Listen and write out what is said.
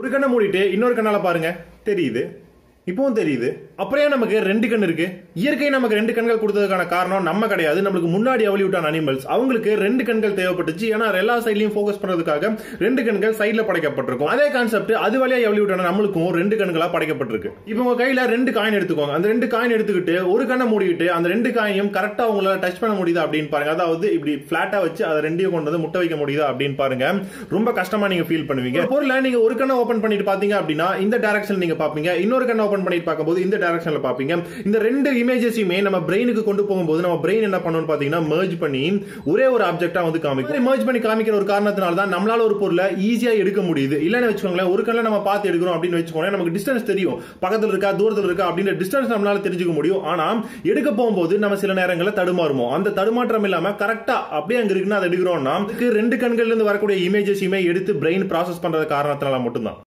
ஒரு கண்ணை மூடிட்டு இன்னொரு கண்ணால பாருங்க தெரியுது இப்பவும் தெரியுது அப்புறம் ஏன் நமக்கு ரெண்டு கண் இருக்கு இயற்கை நமக்கு ரெண்டு கண்கள் கொடுத்ததுக்கான காரணம் நம்ம கிடையாது நம்மளுக்கு முன்னாடி எவல்யூட்டான அனிமல்ஸ் அவங்களுக்கு ரெண்டு கண்கள் தேவைப்பட்டுச்சு ஏன்னா எல்லா சைட்லயும் ஃபோக்கஸ் பண்றதுக்காக ரெண்டு கண்கள் சைட்ல படைக்கப்பட்டிருக்கும் அதே கான்செப்ட் அது வழியா எவல்யூட்டான நம்மளுக்கும் ரெண்டு கண்களா படைக்கப்பட்டிருக்கு இப்போ உங்க கையில ரெண்டு காயின் எடுத்துக்கோங்க அந்த ரெண்டு காயின் எடுத்துக்கிட்டு ஒரு கண்ணை மூடிக்கிட்டு அந்த ரெண்டு காயினையும் கரெக்டா உங்களால டச் பண்ண முடியுதா அப்படின்னு பாருங்க அதாவது இப்படி பிளாட்டா வச்சு அதை ரெண்டையும் கொண்டு வந்து முட்டை வைக்க முடியுதா அப்படின்னு பாருங்க ரொம்ப கஷ்டமா நீங்க ஃபீல் பண்ணுவீங்க பொருளை நீங்க ஒரு கண்ணை ஓபன் பண்ணிட்டு பாத்தீங்க அப்படின்னா இந்த டைரக்ஷன் நீங்க பாப்பீங்க இன்னொரு கண்ணை ஓபன் பண்ணிட்டு பார்க்கும்போது இந்த டைரக்ஷன்ல பாப்பீங்க இந்த ரெண்டு இமேஜஸையுமே நம்ம பிரெயினுக்கு கொண்டு போகும்போது நம்ம பிரெயின் என்ன பண்ணணும் பாத்தீங்கன்னா merge பண்ணி ஒரே ஒரு ஆப்ஜெக்டா வந்து காமிக்கும் merge பண்ணி காமிக்கிற ஒரு காரணத்தினால தான் நம்மளால ஒரு பொருளை ஈஸியா எடுக்க முடியுது இல்லன்னு வச்சுக்கோங்களேன் ஒரு கண்ணில் நம்ம பார்த்து எடுக்கிறோம் அப்படின்னு வச்சுக்கோங்களேன் நமக்கு டிஸ்டன்ஸ் தெரியும் பக்கத்துல இருக்கா தூரத்துல இருக்கா அப்படின்ற டிஸ்டன்ஸ் நம்மளால தெரிஞ்சுக்க முடியும் ஆனா எடுக்க போகும்போது நம்ம சில நேரங்களில் தடுமாறுமோ அந்த தடுமாற்றம் இல்லாம கரெக்டா அப்படியே அங்க இருக்குன்னு அதை எடுக்கிறோம்னா அதுக்கு ரெண்டு கண்கள்ல இருந்து வரக்கூடிய இமேஜஸையுமே எடுத்து பிரெயின் ப்ராசஸ் பண்றது காரணத்தினால மட்டும்தான்